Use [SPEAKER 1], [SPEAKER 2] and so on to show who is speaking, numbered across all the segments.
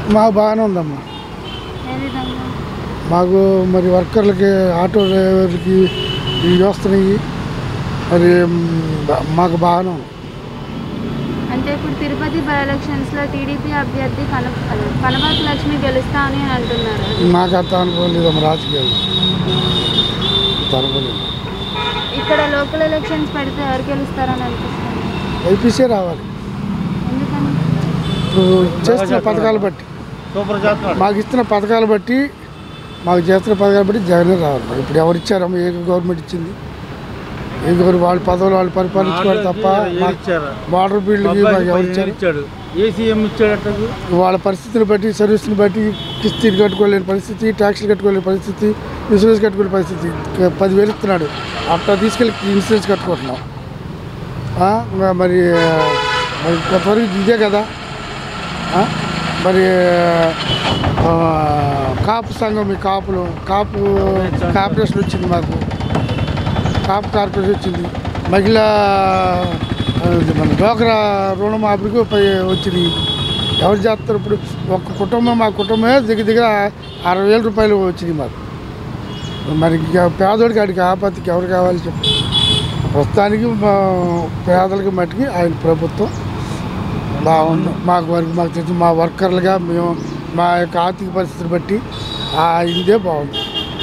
[SPEAKER 1] మాకు బాగానే ఉందమ్మా
[SPEAKER 2] ఏ విధంగా
[SPEAKER 1] మాకు మరి వర్కర్లకి ఆటో డ్రైవర్లకి ఇవి వస్తున్నాయి మరి మ్, బా- మాకు బాగానే ఉంది
[SPEAKER 2] అంటే ఇప్పుడు తిరుపతి బై ఎలక్షన్స్ లో టీడీపీ అభ్యర్థి కన కనబాక లక్ష్మి గెలుస్తా అని అంటున్నారు
[SPEAKER 1] నాకు అంత అనుభవం లేదమ్మా రాజకీయాలు అంత అనుభవం లేదు
[SPEAKER 2] ఇక్కడ లోకల్ ఎలక్షన్స్ పెడితే ఎవరు గెలుస్తారని అనిపిస్తుంది
[SPEAKER 1] ఐపీసీ రావాలి
[SPEAKER 2] ఎందుకని
[SPEAKER 1] ఇప్పుడు చేస్తున్న పథకాలు బట్టి
[SPEAKER 3] సూపర్ చేస్తున్నాడు
[SPEAKER 1] మాకు ఇస్తున్న పథకాలు బట్టి మాకు చేస్తున్న పథకాలు బట్టి జగనే రావాలి మరి ఇప్పుడు ఎవరు ఇచ్చారమ్మా ఏ గవర్నమెంట్ ఇచ్చింది ఏ గవర్నమెంట్ వాళ్ళ పదవులు వాళ్ళు పరిపాలించుకోవాలి తప్ప మాకు
[SPEAKER 3] ఇచ్చారు
[SPEAKER 1] బార్డర్ ఫీల్డ్కి మాకు ఎవరు ఇచ్చారు
[SPEAKER 3] ఇచ్చాడు ఏసీఎం ఇచ్చాడట
[SPEAKER 1] వాళ్ళ పరిస్థితిని బట్టి సర్వీస్ని బట్టి కిస్తీలు కట్టుకోలేని పరిస్థితి ట్యాక్స్లు కట్టుకోలేని పరిస్థితి ఇన్సూరెన్స్ కట్టుకోలేని పరిస్థితి ఇక పదివేలు ఇస్తున్నాడు అట్లా తీసుకెళ్ళి ఇన్సూరెన్స్ కట్టుకుంటున్నాం ఆ, ఇంకా మరి మరి కొంతవరకు ఇదే కదా ఆ, మరి ఆ, కాపు సంఘం ఈ కాపులు కాపు కార్పొరేషన్ వచ్చింది మాకు కాపు కార్పొరేషన్ వచ్చింది మహిళా ఆ, ఇది మన డోక్రా రుణమాఫీకి పై వచ్చింది ఎవరు చేస్తారు ఇప్పుడు ఒక కుటుంబం మా కుటుంబమే దగ్గర దగ్గర అరవై వేల రూపాయలు వచ్చింది మాకు మరి ఇక పేదోడికి ఆడికి ఆపత్తికి ఎవరు కావాలి చెప్పు ప్రస్తుతానికి మా పేదలకి మట్టుకి ఆయన ప్రభుత్వం బాగుంది మాకు వరకు మాకు తెలిసి మా వర్కర్లుగా మేము మా యొక్క ఆర్థిక పరిస్థితిని బట్టి ఆ ఇదే బాగుంది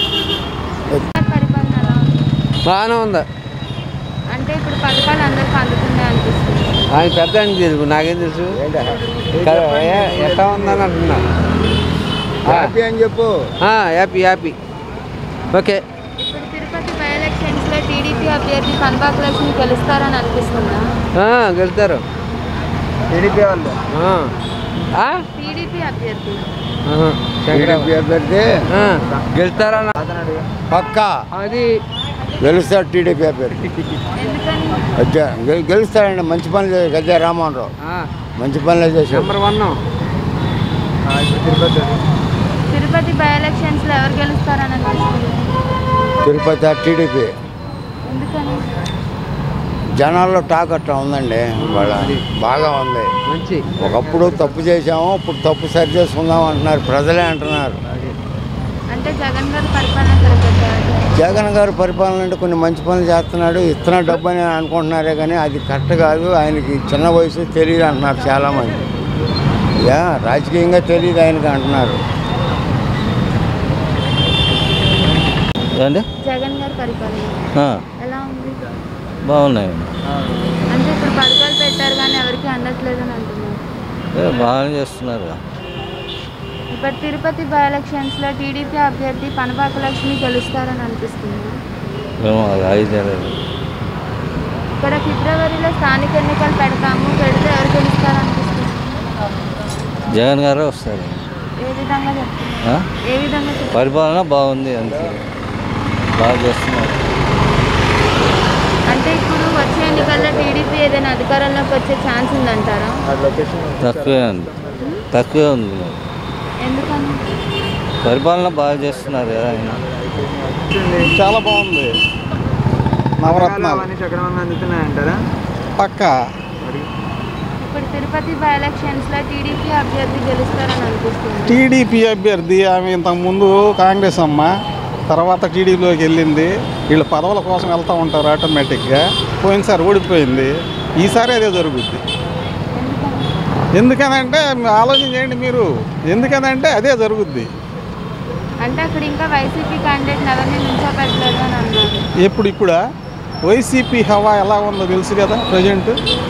[SPEAKER 2] పరిపాలన ఎలా ఉంది
[SPEAKER 4] బాగానే ఉంది
[SPEAKER 2] అంటే ఇప్పుడు పథకాలు అందరికి అందుతున్నాయి అనిపిస్తుంది
[SPEAKER 4] ఆయన పెద్ద అని తెలుసు నాకేం తెలుసు కదా, ఏ- ఎట్లా ఉందని అంటున్నా
[SPEAKER 3] హ్యాపీ అని చెప్పు
[SPEAKER 4] ఆ, హ్యాపీ హ్యాపీ ఓకే
[SPEAKER 2] ఇప్పుడు తిరుపతి బై ఎలక్షన్స్ లో టీడీపీ అభ్యర్థి కనబాక లక్ష్మి గెలుస్తారని అనిపిస్తుందా
[SPEAKER 4] ఆ, గెలుస్తారు
[SPEAKER 3] టీడీపీ వాళ్ళు
[SPEAKER 4] ఆ. ఆ?
[SPEAKER 2] టీడీపీ అభ్యర్థి
[SPEAKER 4] ఆహా.
[SPEAKER 3] టీడీపీ అభ్యర్థి
[SPEAKER 4] ఆ, గెలుస్తారా
[SPEAKER 3] పక్క
[SPEAKER 4] అది
[SPEAKER 3] గెలుస్తాడు టీడీపీ అభ్యర్థి
[SPEAKER 2] ఎందుకని
[SPEAKER 3] అదే గె- గెలుస్తాడండి మంచి పనులు చేశాడు గద్దె రామోహన్ రావు
[SPEAKER 4] ఆ,
[SPEAKER 3] మంచి పనులే చేశాడు
[SPEAKER 4] number one
[SPEAKER 2] Tirupati by elections లో ఎవరు గెలుస్తారని అనిపిస్తుంది
[SPEAKER 3] తిరుపతి టీడీపీ
[SPEAKER 2] ఎందుకని
[SPEAKER 3] జనాల్లో టాక్ అట్లా ఉందండి వాళ్ళ బాగా ఉంది
[SPEAKER 4] మంచి
[SPEAKER 3] ఒకప్పుడు తప్పు చేసాము ఇప్పుడు తప్పు సరి చేసుకుందాం అంటున్నారు ప్రజలే అంటున్నారు
[SPEAKER 2] అంటే జగన్ గారి పరిపాలన సరిపోతారు
[SPEAKER 3] జగన్ గారు పరిపాలన అంటే కొన్ని మంచి పనులు చేస్తున్నాడు ఇస్తున్న డబ్బు అని అనుకుంటున్నారే కానీ అది కరెక్ట్ కాదు ఆయనకి చిన్న వయసు తెలియదు అంటున్నారు చాలామంది యా రాజకీయంగా తెలియదు ఆయనకి అంటున్నారు
[SPEAKER 5] ఏండి
[SPEAKER 2] జగన్ గారి పరిపాలన ఎలా ఉంది
[SPEAKER 5] బాగున్నాయి
[SPEAKER 2] అంటే ఇప్పుడు పథకాలు పెట్టారు కానీ ఎవరికి అందట్లేదని అంటున్నారు
[SPEAKER 5] ఏ, బాగానే చేస్తున్నారు
[SPEAKER 2] ఇప్పుడు తిరుపతి బై ఎలక్షన్స్ లో టీడీపీ అభ్యర్థి పనబాక లక్ష్మి గెలుస్తారని అనిపిస్తుంది
[SPEAKER 5] ఏమో అది ఐదు
[SPEAKER 2] ఇక్కడ ఫిబ్రవరిలో స్థానిక ఎన్నికలు పెడతాము పెడితే ఎవరు గెలుస్తారు అనిపిస్తుంది
[SPEAKER 5] జగన్ గారే వస్తారు
[SPEAKER 2] ఏ విధంగా చెప్తున్నారు
[SPEAKER 5] ఆ?
[SPEAKER 2] ఏ విధంగా చెప్తున్నారు
[SPEAKER 5] పరిపాలన బాగుంది అంతే బాగా చేస్తున్నారు
[SPEAKER 2] అంటే ఇప్పుడు వచ్చే ఎన్నికల్లో టీడీపీ ఏదైనా అధికారంలోకి వచ్చే ఛాన్స్ ఉందంటారా
[SPEAKER 5] తక్కువే ఉంది తక్కువే ఉంది
[SPEAKER 2] ఎందుకని
[SPEAKER 5] పరిపాలన బాగా చేస్తున్నారు కదా ఆయన
[SPEAKER 1] చాలా బాగుంది నవరత్నాలు పక్క
[SPEAKER 2] ఇప్పుడు తిరుపతి బై ఎలక్షన్స్ లో టీడీపీ అభ్యర్థి గెలుస్తారని అనిపిస్తుంది
[SPEAKER 1] టీడీపీ అభ్యర్థి ఆమె ఇంతకుముందు కాంగ్రెస్ అమ్మ తర్వాత టీడీపీలోకి వెళ్ళింది వీళ్ళు పదవుల కోసం వెళ్తూ ఉంటారు ఆటోమేటిక్గా పోయినసారి ఓడిపోయింది ఈసారి అదే జరుగుద్ది ఎందుకనంటే ఆలోచన చేయండి మీరు ఎందుకనంటే అదే జరుగుద్ది
[SPEAKER 2] అంటే అక్కడ ఇంకా వైసీపీ క్యాండిడేట్ ఎవరిని నిల్చోబెట్టలేదు అని అన్నారు
[SPEAKER 1] ఎప్పుడు ఇప్పుడా వైసీపీ హవా ఎలా ఉందో తెలుసు కదా ప్రజెంట్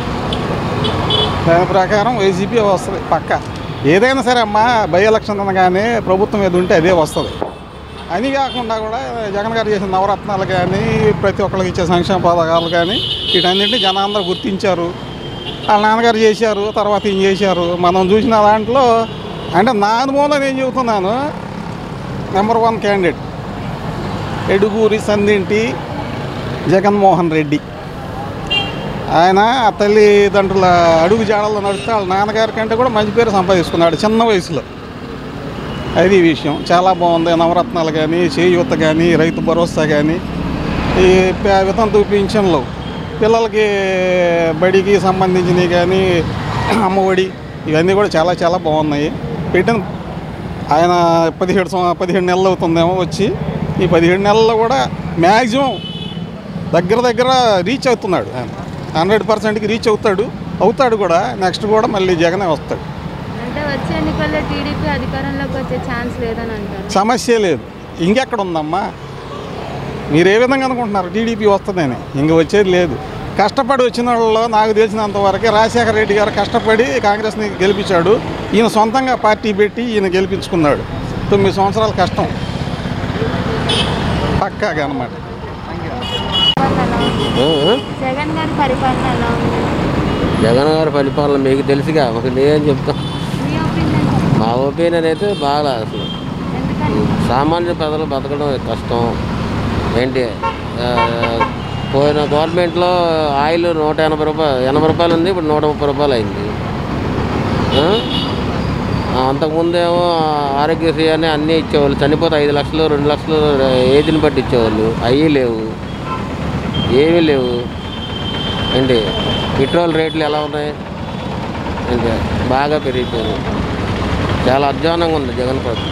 [SPEAKER 1] దాని ప్రకారం వైసీపీ వస్తుంది పక్క ఏదైనా సరే అమ్మా బై ఎలక్షన్ అనగానే ప్రభుత్వం ఏది ఉంటే అదే వస్తుంది అని కాకుండా కూడా జగన్ గారు చేసిన నవరత్నాలు కానీ ప్రతి ఒక్కరికి ఇచ్చే సంక్షేమ పథకాలు కానీ వీటన్నింటినీ జనాలందరూ గుర్తించారు వాళ్ళ నాన్నగారు చేశారు తర్వాత ఏం చేశారు మనం చూసిన దాంట్లో అంటే నా అనుభవంలో నేను చెబుతున్నాను number one candidate Eduguri Sandinti Jaganmohan Reddy ఆయన ఆ తల్లిదండ్రుల అడుగు జాడల్లో నడిస్తే వాళ్ళ నాన్నగారి కంటే కూడా మంచి పేరు సంపాదించుకున్నాడు చిన్న వయసులో అది విషయం చాలా బాగుంది నవరత్నాలు కానీ చేయూత కానీ రైతు భరోసా కానీ ఈ ప- వితంతు పింఛన్లు పిల్లలకి బడికి సంబంధించినవి కానీ అమ్మఒడి ఇవన్నీ కూడా చాలా చాలా బాగున్నాయి
[SPEAKER 6] పెట్టిన ఆయన పదిహేడు సం- పదిహేడు నెలలు అవుతుందేమో వచ్చి ఈ పదిహేడు నెలల్లో కూడా మ్యాక్సిమం దగ్గర దగ్గర రీచ్ అవుతున్నాడు ఆయన హండ్రెడ్ పర్సెంట్కి రీచ్ అవుతాడు అవుతాడు కూడా నెక్స్ట్ కూడా మళ్ళీ జగనే వస్తాడు
[SPEAKER 2] అంటే వచ్చే ఎన్నికల్లో టీడీపీ అధికారంలోకి వచ్చే ఛాన్స్ లేదని అంటారు
[SPEAKER 6] సమస్య లేదు ఇంకెక్కడ ఉందమ్మా మీరు ఏ విధంగా అనుకుంటున్నారు టీడీపీ వస్తుందని ఇంక వచ్చేది లేదు కష్టపడి వచ్చిన వాళ్ళలో నాకు తెలిసినంత వరకే రాజశేఖర రెడ్డి గారు కష్టపడి కాంగ్రెస్ని గెలిపించాడు ఈయన సొంతంగా పార్టీ పెట్టి ఈయన గెలిపించుకున్నాడు తొమ్మిది సంవత్సరాల కష్టం పక్కాగా అనమాట
[SPEAKER 2] జగన్ గారి పరిపాలన ఎలా ఉంది
[SPEAKER 4] జగన్ గారి పరిపాలన మీకు తెలుసుగా మాకు నేనేం చెప్తాం
[SPEAKER 2] మీ ఒపీనియన్
[SPEAKER 4] మా ఒపీనియన్ అయితే బాగా అసలు
[SPEAKER 2] ఎందుకని
[SPEAKER 4] సామాన్య ప్రజలు బతకడం కష్టం ఏంటి ఆ, పోయిన గవర్నమెంట్లో ఆయిల్ నూట ఎనభై రూపాయలు ఎనభై రూపాయలు ఉంది ఇప్పుడు నూట ముప్పై రూపాయలు అయింది ఆ? ఆ, అంతకుముందేమో ఆరోగ్యశ్రీ అని అన్నీ ఇచ్చేవాళ్ళు చనిపోతే ఐదు లక్షలు రెండు లక్షలు ఏజ్ని బట్టి ఇచ్చేవాళ్ళు అవి లేవు ఏమీ లేవు ఏంటి పెట్రోల్ రేట్లు ఎలా ఉన్నాయి ఏంటి బాగా పెరిగిపోయింది చాలా అధ్వానంగా ఉంది జగన్ ప్రభుత్వం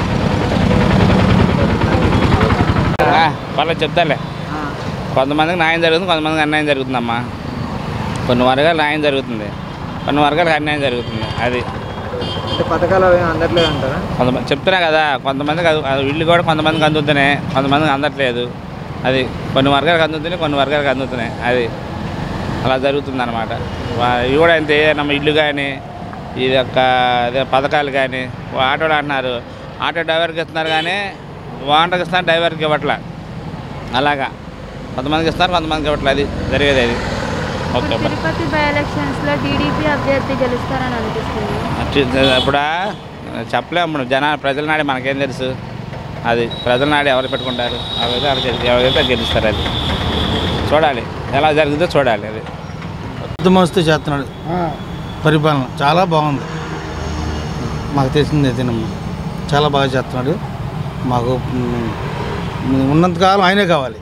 [SPEAKER 7] వాళ్ళకి చెప్తాలే కొంతమందికి న్యాయం జరుగుతుంది కొంతమందికి అన్యాయం జరుగుతుందమ్మా కొన్ని వర్గాలు న్యాయం జరుగుతుంది కొన్ని వర్గాలకు అన్యాయం జరుగుతుంది అది
[SPEAKER 8] అంటే పథకాలు అవి అందట్లేదు అంటారా
[SPEAKER 7] కొంతమంది చెప్తున్నా కదా కొంతమందికి అది- అది ఇల్లు కూడా కొంతమందికి అందుతున్నాయి కొంతమందికి అందట్లేదు అది కొన్ని వర్గాలకు అందుతున్నాయి కొన్ని వర్గాలకు అందుతున్నాయి అది అలా జరుగుతుంది అనమాట ఇవి కూడా అంతే ನಮ್ಮ ఇల్లు కానీ ఇది యొక్క అదే పథకాలు కానీ ఆటోలు అంటున్నారు ఆటో డ్రైవర్కి ఇస్తున్నారు కానీ వాంటకి ఇస్తున్నారు డ్రైవర్కి ఇవ్వట్లే అలాగా కొంతమందికి ఇస్తున్నారు కొంతమందికి ఇవ్వట్లే అది జరిగేది అది ఓకే
[SPEAKER 2] ఇప్పుడు తిరుపతి బై ఎలక్షన్స్ లో టీడీపీ అభ్యర్థి గెలుస్తారని అనిపిస్తుంది
[SPEAKER 7] ఇప్పుడు చెప్పలేము మనం జన ప్రజల నాడే మనకేం తెలుసు అది ప్రజల నాడే ఎవరు పెట్టుకుంటారు ఎవరైతే వాళ్ళకి ఎవరైతే గెలుస్తారు అది చూడాలి ఎలా జరుగుతుందో చూడాలి అది
[SPEAKER 9] మస్తు చేస్తున్నాడు పరిపాలన చాలా బాగుంది మాకు తెలిసింది అదేనమ్మా చాలా బాగా చేస్తున్నాడు మాకు మ్, ఉన్నంతకాలం ఆయనే కావాలి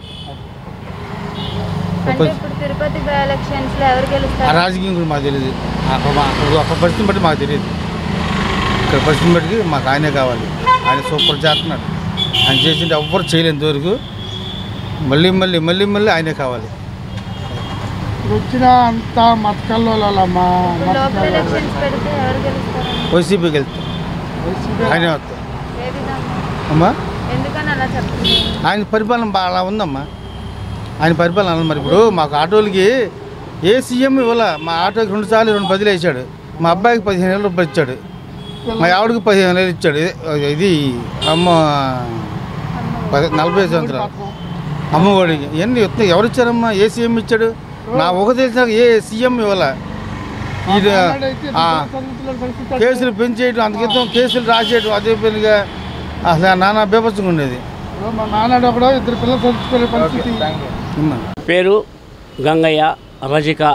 [SPEAKER 2] అంటే ఇప్పుడు తిరుపతి బై ఎలక్షన్స్ లో ఎవరు
[SPEAKER 9] ఆ
[SPEAKER 2] గెలుస్తారు
[SPEAKER 9] రాజకీయం గురించి మాకు తెలియదు అక్కడ మా- అక్కడ అక్కడ పరిస్థితిని బట్టి మాకు తెలియదు ఇక్కడ పరిస్థితిని బట్టి మాకు ఆయనే కావాలి ఆయన సూపర్ చేస్తున్నాడు ఆయన చేసింది ఎవ్వరు చేయలేంత వరకు మళ్ళీ మళ్ళీ మళ్ళీ మళ్ళీ ఆయనే కావాలి
[SPEAKER 1] వచ్చిన అంత మతకల్లోలమ్మా
[SPEAKER 2] లోకల్ ఎలక్షన్స్ పెడితే ఎవరు గెలుస్తారు
[SPEAKER 9] వైసీపీకి వెళ్తాం ఆయనే వస్తాం
[SPEAKER 2] ఏ విధంగా
[SPEAKER 9] అమ్మా
[SPEAKER 2] ఎందుకని అలా చెప్తున్నారు
[SPEAKER 9] ఆయన పరిపాలన బా- అలా ఉందమ్మా ఆయన పరిపాలన అలా మరి ఇప్పుడు మాకు ఆటోలకి ఏ సీఎం ఇవ్వాల మా ఆటోకి రెండు సార్లు రెండు పదిలు వేసాడు మా అబ్బాయికి పదిహేను వేల రూపాయలు ఇచ్చాడు మా ఆవిడకి పదిహేను వేలు ఇచ్చాడు ఇది- ఇది అమ్మ పది నలభై సంవత్సరాలు అమ్మఒడికి ఇవన్నీ ఇస్తున్నా ఎవరు ఇచ్చారమ్మా ఏ సీఎం ఇచ్చాడు నా ఒక తెలిసిన ఏ సీఎం ఇవ్వాల ఇది ఆ, కేసులు పెంచేయడం అందుకితం కేసులు రాసేయడం అదే పనిగా అసలు ఆ నానా బీభత్సంగా ఉండేది
[SPEAKER 1] మా నాన్నడు ఒకడు ఇద్దరు పిల్లలు చదువుకునే పరిస్థితి
[SPEAKER 9] ఉన్నా.
[SPEAKER 10] పేరు గంగయ్య రజిక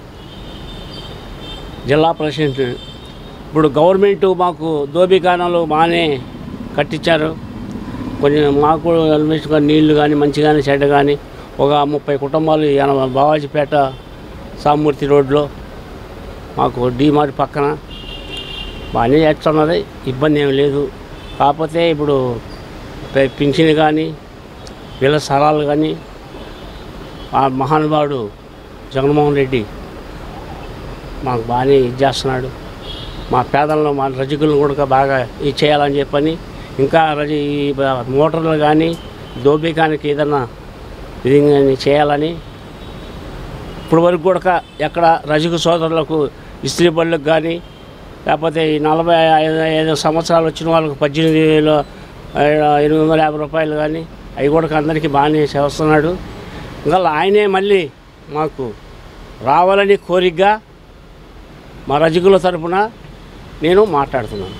[SPEAKER 10] జిల్లా ప్రెసిడెంట్ ఇప్పుడు గవర్నమెంట్ మాకు దోబికానాలు బాగానే కట్టించారు కొంచెం మాకు అనిపించుకొని నీళ్లు కానీ మంచి కానీ చెడ్డ కానీ ఒక ముప్పై కుటుంబాలు ఎనభై బావాజీపేట సామూర్తి రోడ్లో మాకు డీమార్ట్ పక్కన బాగానే చేస్తున్నది ఇబ్బంది ఏమి లేదు కాకపోతే ఇప్పుడు పె- పింఛన్ కానీ వీళ్ళ స్థలాలు కానీ ఆ మహానుభావుడు జగన్మోహన్ రెడ్డి మాకు బాగానే ఇది చేస్తున్నాడు మా పేదలను మా రజకులను కూడా బాగా ఇది చేయాలని చెప్పని ఇంకా రజ ఈ బ- మోటార్లు కానీ దోబికానికి ఏదన్నా ఇది కానీ చేయాలని ఇప్పుడు వరకు కూడా ఎక్కడ రజకు సోదరులకు ఇస్త్రీ బళ్ళకు కానీ లేకపోతే ఈ నలభై ఐదు ఐదు సంవత్సరాలు వచ్చిన వాళ్ళకి పద్దెనిమిది వేలు ఆ, ఎనిమిది వందల యాభై రూపాయలు కానీ అవి కూడా అందరికీ బాగానే చేస్తున్నాడు ఇంకా ఆయనే మళ్ళీ మాకు రావాలని కోరికగా మా రజకుల తరపున నేను మాట్లాడుతున్నాను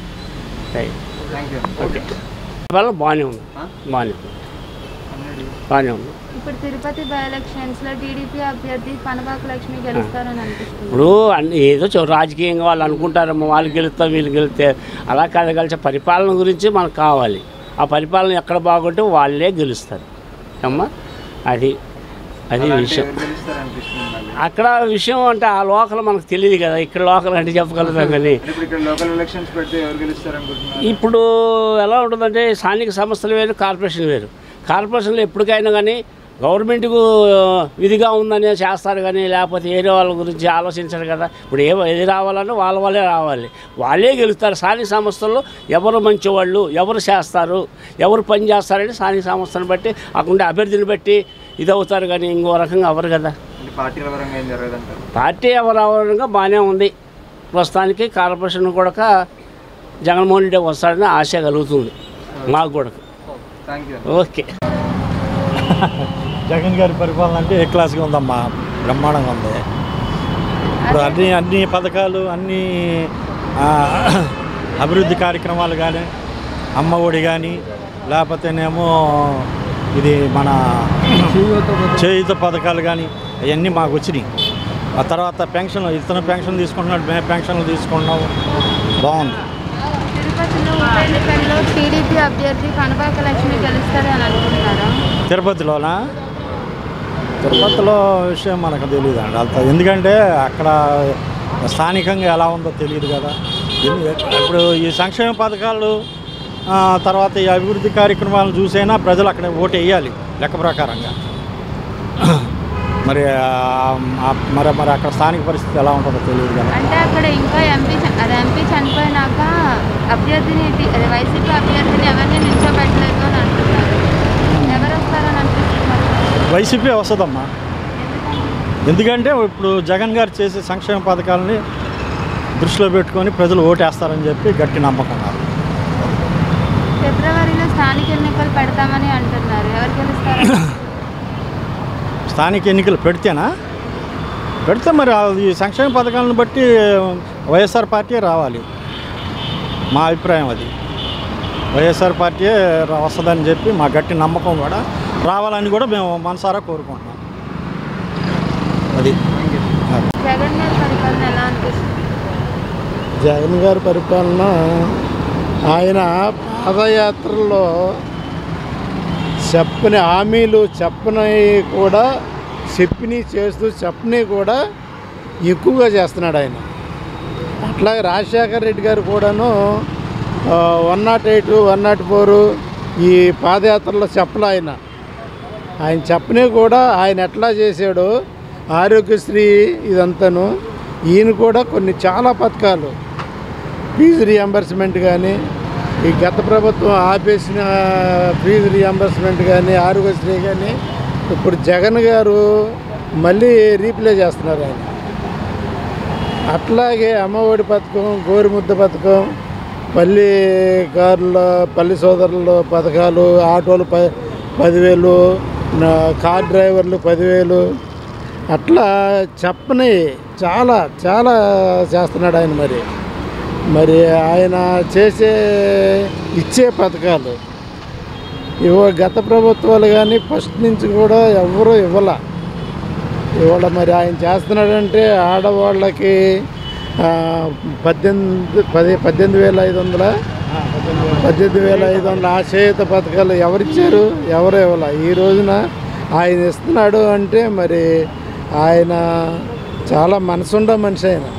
[SPEAKER 10] ఓకే వల్ల బాగానే ఉంది బాగానే ఉంది బాగానే ఉంది
[SPEAKER 2] ఇప్పుడు తిరుపతి బై ఎలక్షన్స్ లో టీడీపీ అభ్యర్థి పనబాక లక్ష్మి గెలుస్తారని అనిపిస్తుంది
[SPEAKER 10] ఇప్పుడు అన్ని ఏదో చూ- రాజకీయంగా వాళ్ళు అనుకుంటారమ్మా వాళ్ళు గెలుస్తాం వీళ్ళు గెలిస్తే అలా కాదు కలిసి పరిపాలన గురించి మనకు కావాలి ఆ పరిపాలన ఎక్కడ బాగుంటే వాళ్ళే గెలుస్తారు అమ్మా అది అది
[SPEAKER 8] అలా అంటే
[SPEAKER 10] విషయం
[SPEAKER 8] ఎవరు గెలుస్తారు అనిపిస్తుంది నాకు.
[SPEAKER 10] అక్కడ విషయం అంటే ఆ లోకల్ మనకు తెలియదు కదా ఇక్కడ లోకల్ అంటే చెప్పగలుగుతాం కానీ
[SPEAKER 8] అంటే ఇప్పుడు ఇక్కడ లోకల్ ఎలక్షన్స్ పెడితే ఎవరు గెలుస్తారు అనుకుంటున్నారు
[SPEAKER 10] ఇప్పుడు ఎలా ఉంటుందంటే స్థానిక సంస్థలు వేరు కార్పొరేషన్ వేరు కార్పొరేషన్లో ఎప్పటికైనా కానీ గవర్నమెంట్కు విధిగా ఉందని చేస్తారు కానీ లేకపోతే ఏరే వాళ్ళ గురించి ఆలోచించరు కదా ఇప్పుడు ఏ ఏది రావాలన్నా వాళ్ళ వాళ్ళే రావాలి వాళ్ళే గెలుస్తారు స్థానిక సంస్థల్లో ఎవరు మంచివాళ్ళు ఎవరు చేస్తారు ఎవరు పని చేస్తారని స్థానిక సంస్థను బట్టి అక్కడ అభ్యర్థిని బట్టి ఇది అవుతారు కానీ ఇంకో రకంగా అవ్వరు కదా
[SPEAKER 8] అంటే పార్టీల పరంగా ఏం జరగదంటారు
[SPEAKER 10] పార్టీ ఎవరవరంగా బాగానే ఉంది ప్రస్తుతానికి కార్పొరేషన్ కూడా జగన్మోహన్ రెడ్డి వస్తాడని ఆశ కలుగుతుంది మాకు కూడా
[SPEAKER 8] థ్యాంక్ యూ
[SPEAKER 10] ఓకే
[SPEAKER 11] జగన్ గారి పరిపాలన అంటే ఏ క్లాస్గా ఉందమ్మా బ్రహ్మాండంగా ఉంది ఇప్పుడు అన్ని అన్ని పథకాలు అన్ని ఆ, అభివృద్ధి కార్యక్రమాలు కానీ అమ్మ ఒడి కానీ లేకపోతేనేమో ఇది మన చేయుత పథకాలు కానీ అవన్నీ మాకు వచ్చినాయి ఆ తర్వాత పెన్షన్ ఇతను పెన్షన్ తీసుకుంటున్నాడు మేము పెన్షన్లు తీసుకుంటున్నాము బాగుంది
[SPEAKER 2] తిరుపతిలో ఉప ఎన్నికల్లో టీడీపీ అభ్యర్థి కనబాక లక్ష్మి గెలుస్తారు అని అనుకుంటున్నారా
[SPEAKER 11] తిరుపతిలోనా తిరుపతిలో విషయం మనకు తెలియదు అండి అంత ఎందుకంటే అక్కడ స్థానికంగా ఎలా ఉందో తెలియదు కదా ఎందు- ఇప్పుడు ఈ సంక్షేమ పథకాలు ఆ, తర్వాత ఈ అభివృద్ధి కార్యక్రమాలను చూసైనా ప్రజలు అక్కడ ఓటు వేయాలి లెక్క ప్రకారంగా మరి ఆ, ఆ, మరి మరి అక్కడ స్థానిక పరిస్థితి ఎలా ఉంటుందో తెలియదు కదా
[SPEAKER 2] అంటే అక్కడ ఇంకా ఎంపీ చ- అదే ఎంపీ చనిపోయినాక అభ్యర్థిని టి- అదే వైసీపీ అభ్యర్థిని ఎవరిని నిల్చోబెట్టలేదు అని అంటున్నారు ఎవరు వస్తారని అనిపిస్తున్నారు
[SPEAKER 11] వైసీపీ వస్తుందమ్మా ఎందుకంటే ఇప్పుడు జగన్ గారు చేసే సంక్షేమ పథకాలని దృష్టిలో పెట్టుకొని ప్రజలు ఓటేస్తారని చెప్పి గట్టి నమ్మకం నాకు
[SPEAKER 2] ఫిబ్రవరిలో స్థానిక ఎన్నికలు పెడతామని అంటున్నారు ఎవరు గెలుస్తారు
[SPEAKER 11] స్థానిక ఎన్నికలు పెడితేనా పెడితే మరి అది సంక్షేమ పథకాలను బట్టి వైఎస్ఆర్ పార్టీ రావాలి మా అభిప్రాయం అది వైఎస్ఆర్ పార్టీ వస్తుందని చెప్పి మా గట్టి నమ్మకం కూడా రావాలని కూడా మేము మనసారా కోరుకుంటున్నాం అది
[SPEAKER 2] జగన్ గారి పరిపాలన ఎలా అనిపిస్తుంది
[SPEAKER 1] జగన్ గారి పరిపాలన ఆయన పాదయాత్రలో చెప్పని హామీలు చెప్పని కూడా చెప్పిని చేస్తూ చెప్పని కూడా ఎక్కువగా చేస్తున్నాడు ఆయన అట్లాగే రాజశేఖర రెడ్డి గారు కూడాను one not eight one not four ఈ పాదయాత్రలో చెప్పలే ఆయన ఆయన చెప్పని కూడా ఆయన ఎట్లా చేశాడో ఆరోగ్యశ్రీ ఇదంతాను ఈయన కూడా కొన్ని చాలా పథకాలు ఫీజు రియంబర్స్మెంట్ కానీ ఈ గత ప్రభుత్వం ఆపేసిన ఫీజు రియంబర్స్మెంట్ కానీ ఆరోగ్యశ్రీ కానీ ఇప్పుడు జగన్ గారు మళ్ళీ రీప్లే చేస్తున్నారు ఆయన అట్లాగే అమ్మఒడి పథకం గోరుముద్ద పథకం పల్లి కార్ల పల్లి సోదరుల పథకాలు ఆటోలు ప పదివేలు నా కార్ డ్రైవర్లు పదివేలు అట్లా చెప్పని చాలా చాలా చేస్తున్నాడు ఆయన మరి మరి ఆయన చేసే ఇచ్చే పథకాలు ఇవ గత ప్రభుత్వాలు కానీ ఫస్ట్ నుంచి కూడా ఎవరు ఇవ్వాల ఇవాళ మరి ఆయన చేస్తున్నాడంటే ఆడవాళ్ళకి ఆ, పద్దెనిమిది పది పద్దెనిమిది వేల ఐదు వందల పద్దెనిమిది వేల ఐదు వందల ఆశయత పథకాలు ఎవరిచ్చారు ఎవరు ఇవ్వాల ఈ రోజున ఆయన ఇస్తున్నాడు అంటే మరి ఆయన చాలా మనసుండ మనిషి ఆయన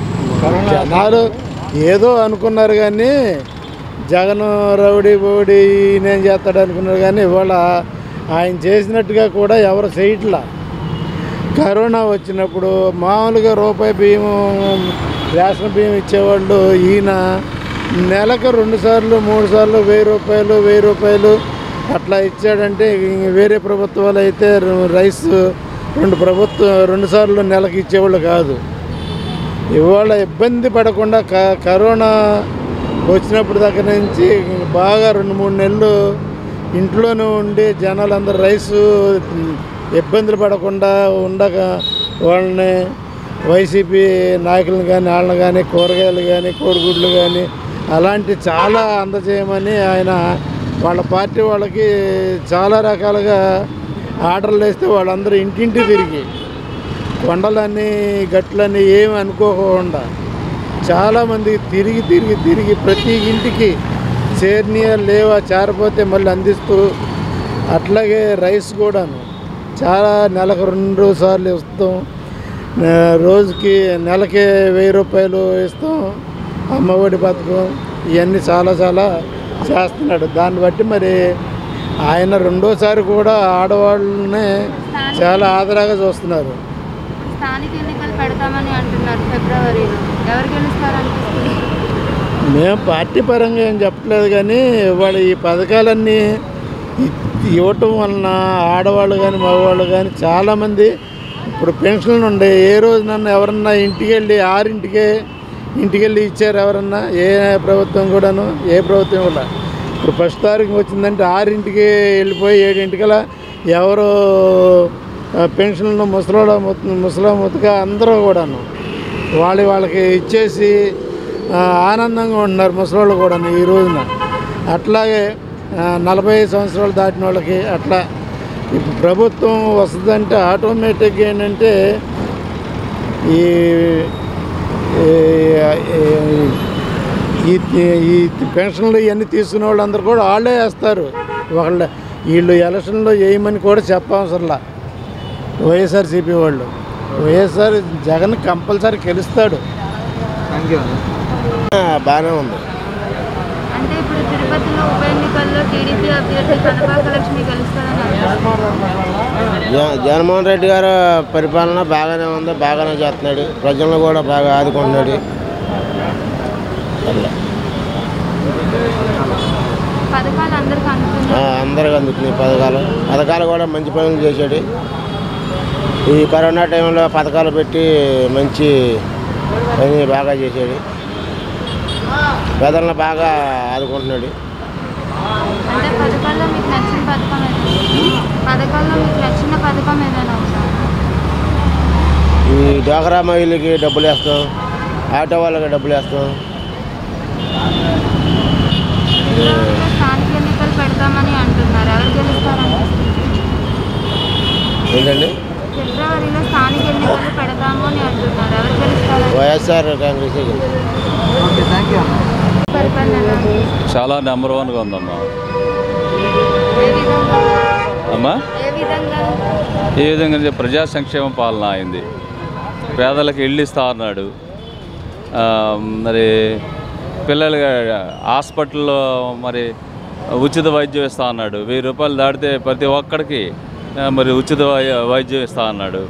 [SPEAKER 1] జనాలు ఏదో అనుకున్నారు కానీ జగన్ రౌడీ బోడీ నేను చేస్తాడు అనుకున్నారు కానీ ఇవాళ ఆయన చేసినట్టుగా కూడా ఎవరు చేయట్లా కరోనా వచ్చినప్పుడు మామూలుగా రూపాయి బియ్యం రేషన్ బియ్యం ఇచ్చేవాళ్ళు ఈయన నెలకు రెండు సార్లు మూడు సార్లు వెయ్యి రూపాయలు వెయ్యి రూపాయలు అట్లా ఇచ్చాడంటే ఇంక వేరే ప్రభుత్వాలు అయితే ర- రైస్ రెండు ప్రభుత్వం రెండు సార్లు నెలకు ఇచ్చేవాళ్ళు కాదు ఇవాళ ఇబ్బంది పడకుండా క కరోనా వచ్చినప్పుడు దగ్గర నుంచి బాగా రెండు మూడు నెలలు ఇంట్లోనే ఉండి జనాలందరూ రైసు ఇబ్బందులు పడకుండా ఉండగా వాళ్ళని వైసీపీ నాయకులను కానీ వాళ్ళని కానీ కూరగాయలు కానీ కోడిగుడ్లు కానీ అలాంటి చాలా అందజేయమని ఆయన వాళ్ళ పార్టీ వాళ్ళకి చాలా రకాలుగా ఆర్డర్లు వేస్తే వాళ్ళందరూ ఇంటింటి తిరిగి కొండలన్నీ గట్లన్నీ ఏమి అనుకోకుండా చాలామంది తిరిగి తిరిగి తిరిగి ప్రతి ఇంటికి చేర్నియా లేవా చారిపోతే మళ్ళీ అందిస్తూ అట్లాగే రైస్ కూడాను చాలా నెలకు రెండు సార్లు ఇస్తాం ఆ, రోజుకి నెలకి వెయ్యి రూపాయలు ఇస్తాం అమ్మఒడి పథకం ఇవన్నీ చాలా చాలా చేస్తున్నాడు దాన్ని బట్టి మరి ఆయన రెండోసారి కూడా ఆడవాళ్ళనే చాలా ఆదరాగా చూస్తున్నారు
[SPEAKER 2] స్థానిక ఎన్నికలు పెడతామని అంటున్నారు ఫిబ్రవరిలో ఎవరు గెలుస్తారనిపిస్తుంది
[SPEAKER 1] మేము పార్టీ పరంగా ఏం చెప్పట్లేదు కానీ ఇవాళ ఈ పథకాలన్నీ ఇ- ఇవ్వటం వలన ఆడవాళ్ళు కానీ మగవాళ్ళు కానీ చాలామంది ఇప్పుడు పెన్షన్లు ఉండే ఏ రోజునన్నా ఎవరన్నా ఇంటికి వెళ్ళి ఆరింటికే ఇంటికి వెళ్ళి ఇచ్చారు ఎవరన్నా ఏ ప్రభుత్వం కూడాను ఏ ప్రభుత్వం కూడా ఇప్పుడు ఫస్ట్ తారీఖు వచ్చిందంటే ఆరింటికి వెళ్ళిపోయి ఏడింటికలా ఎవరు ఆ, పెన్షన్లు ముసలోడ ముసలో ముతక అందరూ కూడాను వాళ్ళు వాళ్ళకి ఇచ్చేసి ఆ, ఆనందంగా ఉంటున్నారు ముసలోళ్ళు కూడా ఈ రోజున అట్లాగే ఆ, నలభై ఐదు సంవత్సరాలు దాటిన వాళ్ళకి అట్లా ఇప్పుడు ప్రభుత్వం వస్తుందంటే ఆటోమేటిక్గా ఏంటంటే ఈ ఈ- ఈ ఈ పెన్షన్లు ఇవన్నీ తీసుకునే వాళ్ళందరూ కూడా వాళ్ళే వేస్తారు ఒకళ్ళ వీళ్ళు ఎలక్షన్లో వేయమని కూడా చెప్పవసరంలా వైఎస్ఆర్సీపీ వాళ్ళు వైఎస్ఆర్ జగన్ కంపల్సరీ గెలుస్తాడు
[SPEAKER 8] థ్యాంక్ యూ
[SPEAKER 3] బాగానే ఉంది
[SPEAKER 2] అంటే ఇప్పుడు తిరుపతిలో ఉప ఎన్నికల్లో టీడీపీ అభ్యర్థి కనబాక లక్ష్మి గెలుస్తారని అంటున్నారు
[SPEAKER 3] జ- జగన్మోహన్ రెడ్డి గారు పరిపాలన బాగానే ఉంది బాగానే చేస్తున్నాడు ప్రజలను కూడా బాగా ఆదుకుంటున్నాడు అట్లా
[SPEAKER 2] పథకాలు అందరికీ
[SPEAKER 3] ఆ,
[SPEAKER 2] అందుతున్నాయి
[SPEAKER 3] అందరికి అందుతున్నాయి పథకాలు పథకాలు కూడా మంచి పనులు చేశాడు ఈ కరోనా టైంలో పథకాలు పెట్టి మంచి పని బాగా చేశాడు పేదలను బాగా ఆదుకుంటున్నాడు
[SPEAKER 2] అంటే పథకాల్లో మీకు నచ్చిన పథకం ఏదైనా పథకాల్లో మీకు నచ్చిన పథకం ఏదైనా ఉందా
[SPEAKER 3] ఈ డ్వాక్రా మహిళకి డబ్బులు వేస్తాం ఆటో వాళ్ళకి డబ్బులు వేస్తాం
[SPEAKER 2] ఫిబ్రవరిలో స్థానిక ఎన్నికలు పెడతామని అంటున్నారు ఎవరు గెలుస్తారనిపిస్తుంది
[SPEAKER 3] ఏంటండి
[SPEAKER 2] ఫిబ్రవరిలో స్థానిక ఎన్నికలు పెడతాము అని అంటున్నారు ఎవరు గెలుస్తారని
[SPEAKER 3] YSR Congress
[SPEAKER 8] okay thank you
[SPEAKER 2] పరిపాలన ఎలా ఉంది?
[SPEAKER 5] చాలా నెంబర్ వన్గా ఉందమ్మా
[SPEAKER 2] ఏ విధంగా
[SPEAKER 5] అమ్మా
[SPEAKER 2] ఏ విధంగా
[SPEAKER 5] ఏ విధంగా అంటే ప్రజా సంక్షేమ పాలన అయింది పేదలకు ఇల్లు ఇస్తా అన్నాడు ఆ, మరి పిల్లలు హాస్పిటల్లో మరి ఉచిత వైద్యం ఇస్తా అన్నాడు వెయ్యి రూపాయలు దాటితే ప్రతి ఒక్కడికి ఆ, మరి ఉచిత వై- వైద్యం ఇస్తా అన్నాడు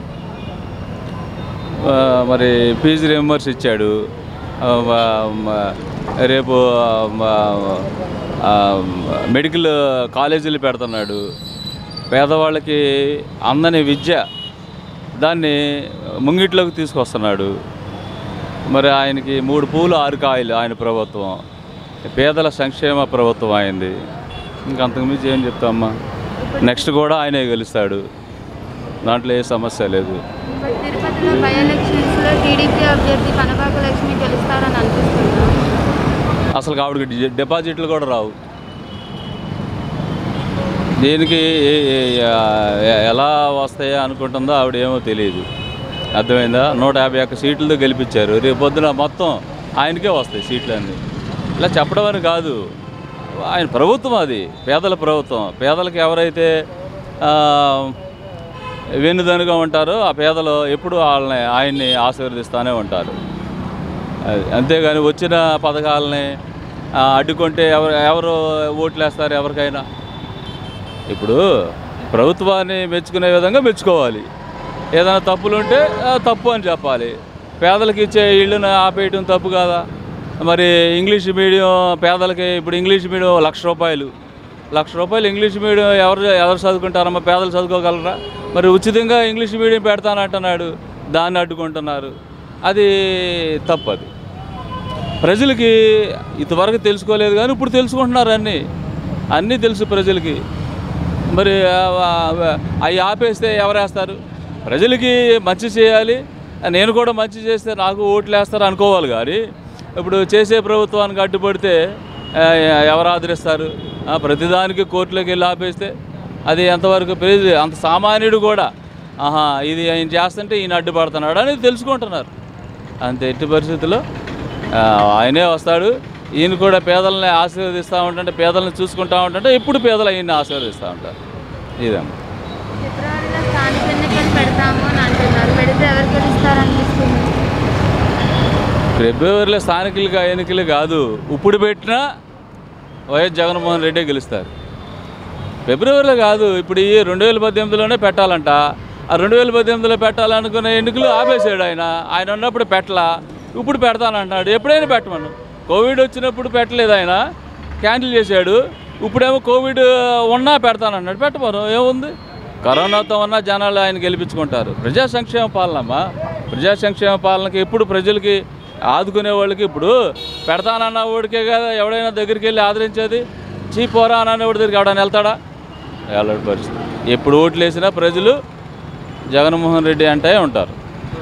[SPEAKER 5] ఆ, మరి ఫీజు రియంబర్స్ ఇచ్చాడు ఆ, మ- మ- రేపు ఆ, మ- ఆ, మెడికల్ కాలేజీలు పెడుతున్నాడు పేదవాళ్ళకి అందని విద్య దాన్ని ముంగిట్లోకి తీసుకొస్తున్నాడు మరి ఆయనకి మూడు పూలు ఆరు కాయలు ఆయన ప్రభుత్వం పేదల సంక్షేమ ప్రభుత్వం అయింది ఇంకా అంతకుమించి ఏం చెప్తామా నెక్స్ట్ కూడా ఆయనే గెలుస్తాడు దాంట్లో ఏ సమస్య లేదు
[SPEAKER 2] ఇప్పుడు తిరుపతిలో బై ఎలక్షన్స్లో టీడీపీ అభ్యర్థి కనబాక లక్ష్మి గెలుస్తారని అనిపిస్తుంది
[SPEAKER 5] అసలు ఆవిడకి డి- డిపాజిట్లు కూడా రావు దేనికి ఏ- ఏ- ఏ- ఎలా వస్తాయో అనుకుంటుందో ఆవిడ ఏమో తెలియదు అర్థమైందా నూట యాభై ఒక్క సీట్లతో గెలిపించారు రేపు పొద్దున మొత్తం ఆయనకే వస్తాయి సీట్లు అన్నీ ఇలా చెప్పడం అని కాదు ఆయన ప్రభుత్వం అది పేదల ప్రభుత్వం పేదలకు ఎవరైతే ఆ, వెన్నుదనుగా ఉంటారో ఆ పేదలు ఎప్పుడు వాళ్ళని ఆయన్ని ఆశీర్వదిస్తూనే ఉంటారు అది అంతేగాని వచ్చిన పథకాలని ఆ, అడ్డుకుంటే ఎవరు ఎవరు ఓట్లు వేస్తారు ఎవరికైనా ఇప్పుడు ప్రభుత్వాన్ని మెచ్చుకునే విధంగా మెచ్చుకోవాలి ఏదైనా తప్పులు ఉంటే ఆ, తప్పు అని చెప్పాలి పేదలకు ఇచ్చే ఇళ్ళను ఆపేయటం తప్పు కాదా మరి ఇంగ్లీష్ మీడియం పేదలకి ఇప్పుడు ఇంగ్లీష్ మీడియం లక్ష రూపాయలు లక్ష రూపాయలు ఇంగ్లీష్ మీడియం ఎవరు ఎవరు చదువుకుంటారమ్మా పేదలు చదువుకోగలరా మరి ఉచితంగా ఇంగ్లీష్ మీడియం పెడతానంటున్నాడు దాన్ని అడ్డుకుంటున్నారు అది తప్పది ప్రజలకి ఇంతవరకు తెలుసుకోలేదు కానీ ఇప్పుడు తెలుసుకుంటున్నారు అన్నీ అన్నీ తెలుసు ప్రజలకి మరి అవి ఆపేస్తే ఎవరేస్తారు ప్రజలకి మంచి చేయాలి నేను కూడా మంచి చేస్తే నాకు ఓట్లు వేస్తారు అనుకోవాలి కానీ ఇప్పుడు చేసే ప్రభుత్వానికి అడ్డుపడితే ఆ, ఎవరు ఆదరిస్తారు ఆ, ప్రతిదానికి కోర్టులోకి వెళ్ళి ఆపేస్తే అది ఎంతవరకు ప్రజలు అంత సామాన్యుడు కూడా ఆహా ఇది ఆయన చేస్తుంటే ఈయన అడ్డుపడుతున్నాడు అనేది తెలుసుకుంటున్నారు అంత ఎట్టి పరిస్థితుల్లో ఆ, ఆయనే వస్తాడు ఈయన కూడా పేదల్ని ఆశీర్వదిస్తూ ఉంటుంటే పేదల్ని చూసుకుంటూ ఉంటుంటే ఎప్పుడు పేదలు ఈయన్ని ఆశీర్వదిస్తూ ఉంటారు ఇదమ్మా
[SPEAKER 2] ఫిబ్రవరిలో స్థానిక ఎన్నికలు పెడతాము అని అంటున్నారు పెడితే ఎవరు గెలుస్తారనిపిస్తుంది
[SPEAKER 5] ఫిబ్రవరిలో స్థానికులుగా ఎన్నికలు కాదు ఇప్పుడు పెట్టినా వైఎస్ జగన్మోహన్ రెడ్డి గెలుస్తారు ఫిబ్రవరిలో కాదు ఇప్పుడు ఈ రెండు వేల పద్దెనిమిదిలోనే పెట్టాలంట ఆ రెండు వేల పద్దెనిమిదిలో పెట్టాలనుకున్న ఎన్నికలు ఆపేసాడు ఆయన ఆయన ఉన్నప్పుడు పెట్టలా ఇప్పుడు పెడతానంటున్నాడు ఎప్పుడైనా పెట్టమను కోవిడ్ వచ్చినప్పుడు పెట్టలేదు ఆయన క్యాన్సిల్ చేశాడు ఇప్పుడేమో కోవిడ్ ఉన్నా పెడతానన్నాడు పెట్టమను ఏముంది కరోనాతో ఉన్న జనాలు ఆయన గెలిపించుకుంటారు ప్రజా సంక్షేమ పాలనమ్మా ప్రజా సంక్షేమ పాలనకి ఎప్పుడు ప్రజలకి ఆదుకునే వాళ్ళకి ఇప్పుడు పెడతానన్న వాడికే కదా ఎవడైనా దగ్గరికి వెళ్ళి ఆదరించేది చీ పోరా అన్న వాడి దగ్గరికి ఎవడైనా వెళ్తాడా వెళ్ళడు పరిస్థితి ఎప్పుడు ఓట్లు వేసినా ప్రజలు జగన్మోహన్ రెడ్డి అంటే ఉంటారు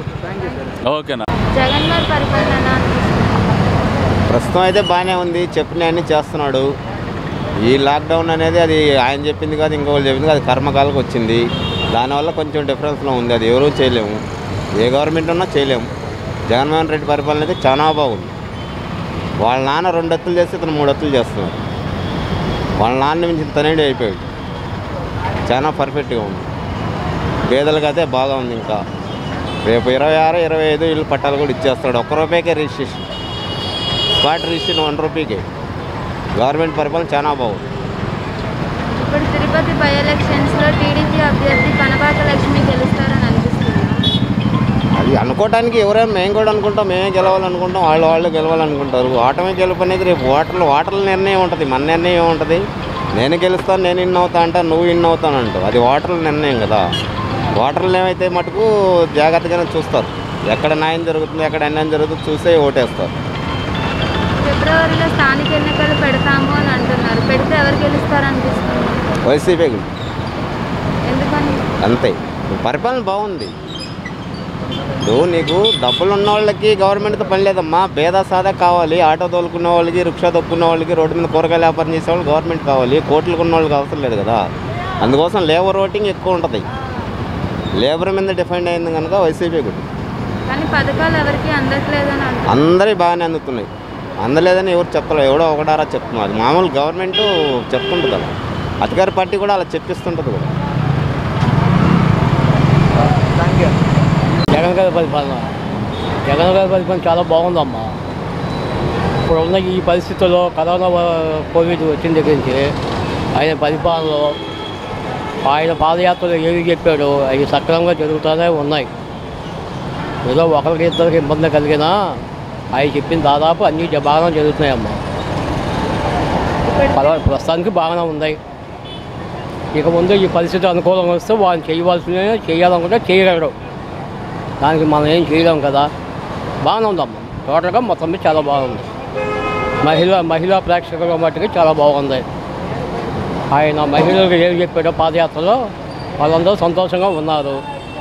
[SPEAKER 5] ఓకేనా
[SPEAKER 2] జగన్ గారి పరిపాలన ఎలా అనిపిస్తుంది
[SPEAKER 12] ప్రస్తుతం అయితే బాగానే ఉంది చెప్పిన అన్ని చేస్తున్నాడు ఈ లాక్డౌన్ అనేది అది ఆయన చెప్పింది కాదు ఇంకొకరు చెప్పింది కాదు కర్మకాలకు వచ్చింది దానివల్ల కొంచెం డిఫరెన్స్లో ఉంది అది ఎవరూ చేయలేము ఏ గవర్నమెంట్ ఉన్నా చేయలేము జగన్మోహన్ రెడ్డి పరిపాలన అయితే చాలా బాగుంది వాళ్ళ నాన్న రెండు ఎత్తులు చేస్తే ఇతను మూడు ఎత్తులు చేస్తున్నాడు వాళ్ళ నాన్న మించి తనేడి అయిపోయాడు చాలా పర్ఫెక్ట్గా ఉంది పేదలకైతే బాగా ఉంది ఇంకా రేపు ఇరవై ఆరు ఇరవై ఐదు ఇల్లు పట్టాలు కూడా ఇచ్చేస్తాడు ఒక్క రూపాయికే రిజిస్ట్రేషన్ స్పాట్ రిజిస్ట్రేషన్ వన్ రూపీకే గవర్నమెంట్ పరిపాలన చాలా బాగుంది
[SPEAKER 2] ఇప్పుడు తిరుపతి బై ఎలక్షన్స్లో టీడీపీ అభ్యర్థి కనబాక లక్ష్మి గెలుస్తారని అనిపిస్తుంది
[SPEAKER 12] అది అనుకోవడానికి ఎవరైనా మేము కూడా అనుకుంటాం మేమే గెలవాలనుకుంటాం వాళ్ళు వాళ్ళు గెలవాలనుకుంటారు ఓటమే గెలుపు అనేది రేపు ఓటర్లు ఓటర్ల నిర్ణయం ఉంటుంది మన నిర్ణయం ఉంటుంది నేను గెలుస్తాను నేను ఇన్ అవుతా అంటా నువ్వు ఇన్ అవుతాను అంటావు అది ఓటర్ల నిర్ణయం కదా ఓటర్లు ఏమైతే మటుకు జాగ్రత్తగానే చూస్తారు ఎక్కడ న్యాయం జరుగుతుంది ఎక్కడ అన్యాయం జరుగుతుంది చూసే ఓటేస్తారు
[SPEAKER 2] ఫిబ్రవరిలో స్థానిక ఎన్నికలు పెడతాము అని అంటున్నారు పెడితే ఎవరు గెలుస్తారనిపిస్తుంది
[SPEAKER 12] వైసీపీ
[SPEAKER 2] ఎందుకని
[SPEAKER 12] అంతే పరిపాలన బాగుంది ఇప్పుడు నీకు డబ్బులు ఉన్న వాళ్ళకి గవర్నమెంట్తో పని లేదమ్మా భేద సాదా కావాలి ఆటో తోలుకునే వాళ్ళకి రిక్షా తొక్కునే వాళ్ళకి రోడ్డు మీద కూరగాయల వ్యాపారం చేసే వాళ్ళు గవర్నమెంట్ కావాలి కోట్లకు ఉన్న వాళ్ళకి అవసరం లేదు కదా అందుకోసం లేబర్ ఓటింగ్ ఎక్కువ ఉంటుంది లేబర్ మీద డిఫెండ్ అయింది కనుక వైసీపీ గుడ్
[SPEAKER 2] కానీ పథకాలు ఎవరికి అందట్లేదని అంటున్నారు
[SPEAKER 12] అందరి బాగానే అందుతున్నాయి అందలేదని ఎవరు చెప్పలేదు ఎవడో ఒకటారా చెప్తున్నారు అది మామూలు గవర్నమెంట్ చెప్తుంటుంది అలా అధికార పార్టీ కూడా అలా చెప్పిస్తుంటుంది కూడా
[SPEAKER 10] జగన్ గారి పరిపాలన జగన్ గారి పరిపాలన చాలా బాగుందమ్మా ఇప్పుడు ఉన్న ఈ పరిస్థితుల్లో కరోనా వా- కోవిడ్ వచ్చిన దగ్గర నుంచి ఆయన పరిపాలనలో ఆయన పాదయాత్రలో ఏవి చెప్పాడో అవి సక్రమంగా జరుగుతూనే ఉన్నాయి ఏదో ఒకరికి ఇద్దరికి ఇబ్బంది కలిగినా ఆయన చెప్పిన దాదాపు అన్నీ జ- బాగానే జరుగుతున్నాయమ్మా పర్వాలేదు ప్రస్తుతానికి బాగానే ఉన్నాయి ఇక ముందు ఈ పరిస్థితి అనుకూలంగా వస్తే వాళ్ళు చేయవలసిన చేయాలనుకుంటే చేయగలరు దానికి మనం ఏం చేయలేం కదా బాగానే ఉందమ్మా టోటల్గా మొత్తం మీద చాలా బాగుంది మహిళ మహిళా ప్రేక్షకుల మట్టుకు చాలా బాగుంది ఆయన మహిళలకు ఏం చెప్పాడో పాదయాత్రలో వాళ్ళందరూ సంతోషంగా ఉన్నారు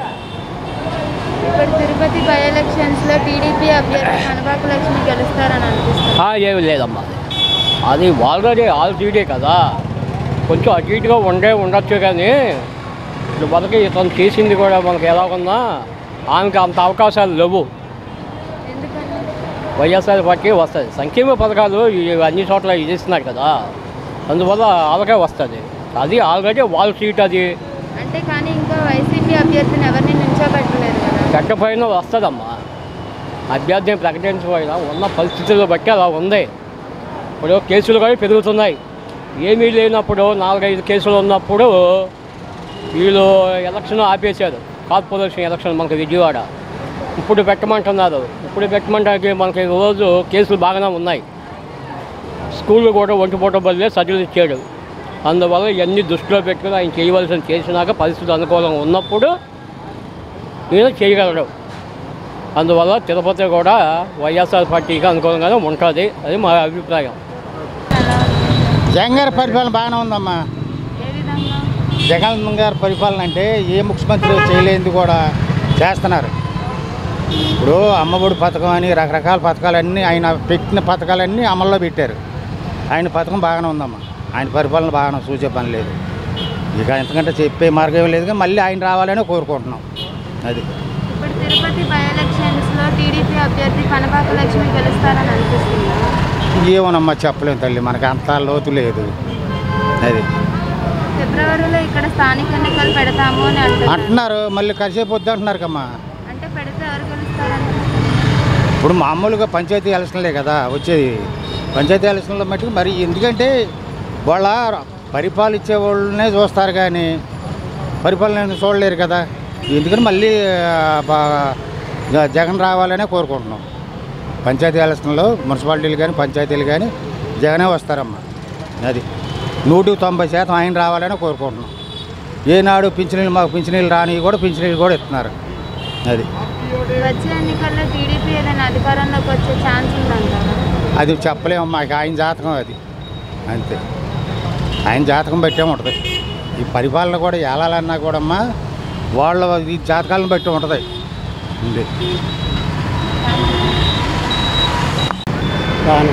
[SPEAKER 2] ఇప్పుడు తిరుపతి బై ఎలక్షన్స్లో టీడీపీ అభ్యర్థి కనబాక లక్ష్మి గెలుస్తారని అనిపిస్తుంది
[SPEAKER 10] ఆ, ఏమీ లేదమ్మా అది ఆల్రెడీ ఆల్రెడీ కదా కొంచెం అటు ఇటుగా ఉండే ఉండొచ్చు కానీ ఇప్పుడు మనకి ఇతను చేసింది కూడా మనకి ఎలా ఉన్నా ఆమెకి అంత అవకాశాలు లేవు
[SPEAKER 2] ఎందుకని
[SPEAKER 10] వైఎస్ఆర్ పార్టీ వస్తుంది సంక్షేమ పథకాలు ఈ అన్ని చోట్ల ఇది ఇస్తున్నారు కదా అందువల్ల వాళ్ళకే వస్తుంది అది ఆల్రెడీ వాళ్ళ సీట్ అది
[SPEAKER 2] అంటే కానీ ఇంకా వైసీపీ అభ్యర్థిని ఎవరిని నుంచోబెట్టలేదు కదా
[SPEAKER 10] పెట్టపోయినా వస్తుందమ్మా అభ్యర్థిని ప్రకటించబోయినా ఉన్న పరిస్థితులను బట్టి అలా ఉంది ఇప్పుడు కేసులు కూడా పెరుగుతున్నాయి ఏమీ లేనప్పుడు నాలుగైదు కేసులు ఉన్నప్పుడు వీళ్ళు ఎలక్షన్ ఆపేశారు కార్పొరేషన్ ఎలక్షన్ మనకి విజయవాడ ఇప్పుడు పెట్టమంటున్నారు ఇప్పుడు పెట్టమంటానికి మనకి రోజు కేసులు బాగానే ఉన్నాయి స్కూళ్ళు కూడా ఒంటిపూట బదిలే సర్జలు ఇచ్చాడు అందువల్ల ఇవన్నీ దృష్టిలో పెట్టుకుని ఆయన చేయవలసిన చేసినాక పరిస్థితి అనుకూలంగా ఉన్నప్పుడు ఈయన చేయగలడు అందువల్ల తిరుపతి కూడా వైఎస్ఆర్ పార్టీకి అనుకూలంగానే ఉంటుంది అది మా అభిప్రాయం
[SPEAKER 9] జగన్ గారి పరిపాలన బాగానే ఉందమ్మా
[SPEAKER 2] ఏ విధంగా
[SPEAKER 9] జగన్ గారి పరిపాలన అంటే ఏ ముఖ్యమంత్రి చేయలేనిది కూడా చేస్తున్నారు ఇప్పుడు అమ్మఒడి పథకం అని రకరకాల పథకాలన్నీ ఆయన పెట్టిన పథకాలన్నీ అమల్లో పెట్టారు ఆయన పథకం బాగానే ఉందమ్మా ఆయన పరిపాలన బాగానే చూసే పని లేదు ఇక ఎంతకంటే చెప్పే మార్గం ఏం లేదు కానీ మళ్ళీ ఆయన రావాలని కోరుకుంటున్నాం అది
[SPEAKER 2] ఇప్పుడు తిరుపతి బై ఎలక్షన్స్లో టీడీపీ అభ్యర్థి కనబాక లక్ష్మి గెలుస్తారని అనిపిస్తుందా
[SPEAKER 9] ఏమోనమ్మా చెప్పలేము తల్లి మనకి అంత లోతు లేదు అది
[SPEAKER 2] ఫిబ్రవరిలో ఇక్కడ స్థానిక ఎన్నికలు పెడతాము అని అంటున్నారు
[SPEAKER 9] అంటున్నారు మళ్ళీ కాసేపు వద్దు అంటున్నారు కమ్మా
[SPEAKER 2] అంటే పెడితే ఎవరు గెలుస్తారని
[SPEAKER 9] ఇప్పుడు మామూలుగా పంచాయతీ ఎలక్షన్లే కదా వచ్చేది పంచాయతీ ఎలక్షన్లో మట్టుకు మరి ఎందుకంటే వాళ్ళ పరిపాలించే వాళ్ళనే చూస్తారు కానీ పరిపాలన చూడలేరు కదా ఎందుకని మళ్ళీ ఆ, బా- జ- జగన్ రావాలనే కోరుకుంటున్నాం పంచాయతీ ఎలక్షన్లో మున్సిపాలిటీలు కానీ పంచాయతీలు కానీ జగనే వస్తారమ్మా అది నూటికి తొంభై శాతం ఆయన రావాలని కోరుకుంటున్నాం ఏనాడు పింఛనీళ్ళు మాకు పింఛనీళ్ళు రాని కూడా పింఛనీళ్ళు కూడా ఇస్తున్నారు అది
[SPEAKER 2] వచ్చే ఎన్నికల్లో టీడీపీ ఏదైనా అధికారంలోకి వచ్చే ఛాన్స్ ఉందంటారా
[SPEAKER 9] అది చెప్పలేము మాకు ఆయన జాతకం అది అంతే ఆయన జాతకం బట్టే ఉంటుంది ఈ పరిపాలన కూడా ఏలాలన్నా కూడా అమ్మా వాళ్ళ ఈ జాతకాలను బట్టి ఉంటుంది ఉంది
[SPEAKER 10] బాగానే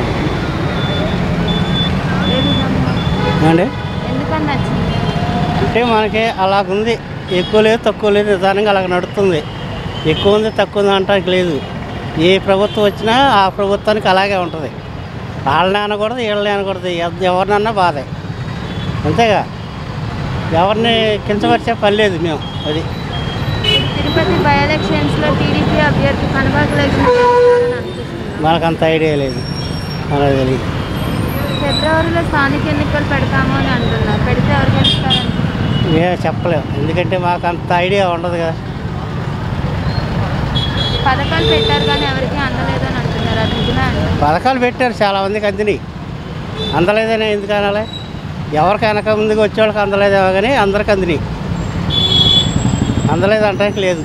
[SPEAKER 2] ఏ విధంగా
[SPEAKER 10] అండి
[SPEAKER 2] ఎందుకని నచ్చింది
[SPEAKER 10] అంటే మనకి అలాగుంది ఎక్కువ లేదు తక్కువ లేదు నిదానంగా అలాగ నడుస్తుంది ఎక్కువ ఉంది తక్కువ ఉంది అంటానికి లేదు ఏ ప్రభుత్వం వచ్చినా ఆ ప్రభుత్వానికి అలాగే ఉంటుంది వాళ్ళని అనకూడదు వీళ్ళని అనకూడదు ఎవ- ఎవరినన్నా బాధే అంతేగా ఎవరిని కించపరిచే పని లేదు మేము అది
[SPEAKER 2] తిరుపతి బై ఎలక్షన్స్లో టీడీపీ అభ్యర్థి కనబాక లక్ష్మి గెలుస్తారని అనిపిస్తుంది
[SPEAKER 10] మనకు అంత ఐడియా లేదు మనకు తెలియదు
[SPEAKER 2] ఫిబ్రవరిలో స్థానిక ఎన్నికలు పెడతాము అని అంటున్నారు పెడితే ఎవరు గెలుస్తారని
[SPEAKER 10] మేము చెప్పలేము ఎందుకంటే మాకు అంత ఐడియా ఉండదు కదా
[SPEAKER 2] పథకాలు పెట్టారు కానీ ఎవరికి అందలేదు అని అంటున్నారు అది నిజమే అంటారు
[SPEAKER 10] పథకాలు పెట్టారు చాలా మందికి అందినాయి అందలేదని ఎందుకు అనాలి ఎవరికి వెనక ముందుకు వచ్చేవాళ్ళకి అందలేదేమో కానీ అందరికి అందినాయి అందలేదు అంటానికి లేదు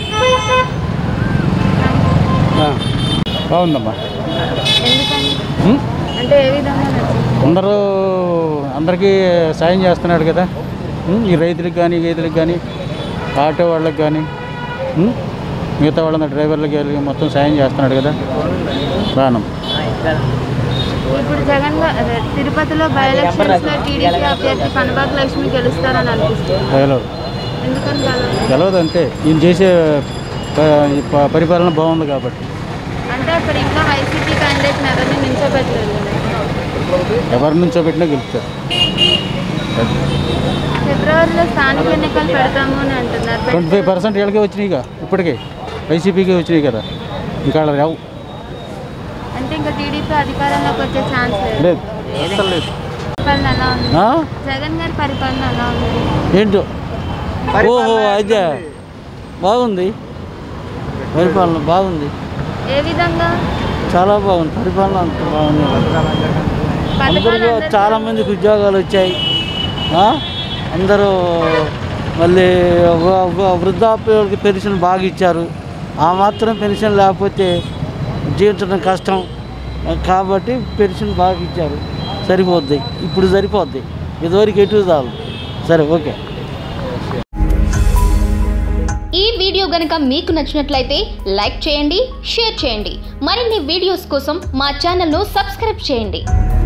[SPEAKER 10] ఆ.
[SPEAKER 13] బాగుందమ్మా
[SPEAKER 2] ఎందుకని
[SPEAKER 13] ఉం?
[SPEAKER 2] అంటే ఏ విధంగా నచ్చింది
[SPEAKER 13] అందరూ అందరికీ సాయం చేస్తున్నాడు కదా ఉం? ఈ రైతులకు కానీ గీతలకు కానీ ఆటో వాళ్ళకి కానీ ఉం? మిగతా వాళ్ళ డ్రైవర్లకి వీళ్ళకి మొత్తం సాయం చేస్తున్నాడు కదా బాణం
[SPEAKER 2] ఇప్పుడు జగన్ గా- అదే, తిరుపతిలో బై ఎలక్షన్స్ లో టీడీపీ అభ్యర్థి కనబాక లక్ష్మి గెలుస్తారని అనిపిస్తుంది
[SPEAKER 13] గెలవదు
[SPEAKER 2] ఎందుకని గెలవదు?
[SPEAKER 13] గెలవదు అంతే ఈయన చేసే ప- ఈ ప- పరిపాలన బాగుంది కాబట్టి
[SPEAKER 2] అంటే ఇప్పుడు ఇంకా వైసీపీ క్యాండిడేట్ ఎవరిని నిల్చోబెట్టలేదు కదా.
[SPEAKER 13] ఎవరి నుంచో పెట్టినా గెలుస్తారు
[SPEAKER 2] ఫిబ్రవరిలో స్థానిక ఎన్నికలు పెడతాము అని అంటున్నారు
[SPEAKER 13] ట్వంటీ ఫైవ్ పర్సెంట్ వీళ్ళకే వచ్చినాయిగా ఇప్పటికే వైసీపీకి వచ్చినాయి కదా ఇంకా వాళ్ళ రావు
[SPEAKER 2] అంటే ఇంకా టీడీపీ అధికారంలోకి వచ్చే ఛాన్స్ లేదు
[SPEAKER 13] లేదు అసలు లేదు
[SPEAKER 2] పరిపాలన ఎలా ఉంది
[SPEAKER 13] ఆ?
[SPEAKER 2] జగన్ గారి పరిపాలన ఎలా ఉంది
[SPEAKER 14] ఏంటో ఓహో అదే బాగుంది పరిపాలన బాగుంది
[SPEAKER 2] ఏ విధంగా
[SPEAKER 14] చాలా బాగుంది పరిపాలన అంత బాగుంది అందరికీ చాలా మందికి ఉద్యోగాలు వచ్చాయి ఆ? అందరూ మళ్ళీ ఒక- ఒక వృద్ధాప్యులకి పెన్షన్ బాగా ఇచ్చారు ఆ మాత్రం పెన్షన్ లేకపోతే జీవించడం కష్టం కాబట్టి పెన్షన్ బాగా ఇచ్చారు సరిపోద్ది ఇప్పుడు సరిపోద్ది ఇదివరకు ఎటు చాలు సరే ఓకే
[SPEAKER 15] ఈ వీడియో గనుక మీకు నచ్చినట్లయితే లైక్ చేయండి షేర్ చేయండి మరిన్ని వీడియోస్ కోసం మా ఛానల్ను సబ్స్క్రైబ్ చేయండి